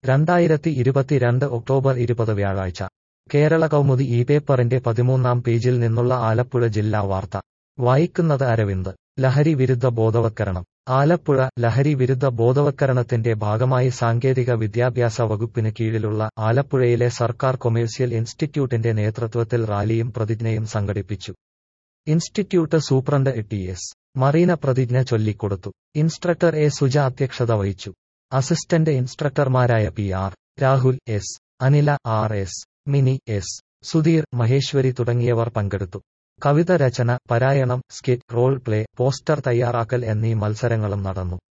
രണ്ടായിരത്തി ഇരുപത്തിരണ്ട് ഒക്ടോബർ ഇരുപത് വ്യാഴാഴ്ച കേരള കൗമുദി ഈ പേപ്പറിന്റെ പതിമൂന്നാം പേജിൽ നിന്നുള്ള ആലപ്പുഴ ജില്ലാ വാർത്ത വായിക്കുന്നത് അരവിന്ദ് ലഹരി വിരുദ്ധ ബോധവത്കരണം ആലപ്പുഴ ലഹരി വിരുദ്ധ ബോധവത്കരണത്തിന്റെ ഭാഗമായി സാങ്കേതിക വിദ്യാഭ്യാസ വകുപ്പിന് കീഴിലുള്ള ആലപ്പുഴയിലെ സർക്കാർ കൊമേഴ്സ്യൽ ഇൻസ്റ്റിറ്റ്യൂട്ടിന്റെ നേതൃത്വത്തിൽ റാലിയും പ്രതിജ്ഞയും സംഘടിപ്പിച്ചു institute superintendent T S Marina പ്രതിജ്ഞ ചൊല്ലിക്കൊടുത്തു ഇൻസ്ട്രക്ടർ എ സുജ അധ്യക്ഷത വഹിച്ചു അസിസ്റ്റന്റ് ഇൻസ്ട്രക്ടർമാരായ P R Rahul S Anila R S Mini S Sudheer Maheshwari തുടങ്ങിയവർ പങ്കെടുത്തു കവിത രചന പരായണം സ്കിറ്റ് റോൾ പ്ലേ പോസ്റ്റർ തയ്യാറാക്കൽ എന്നീ മത്സരങ്ങളും നടന്നു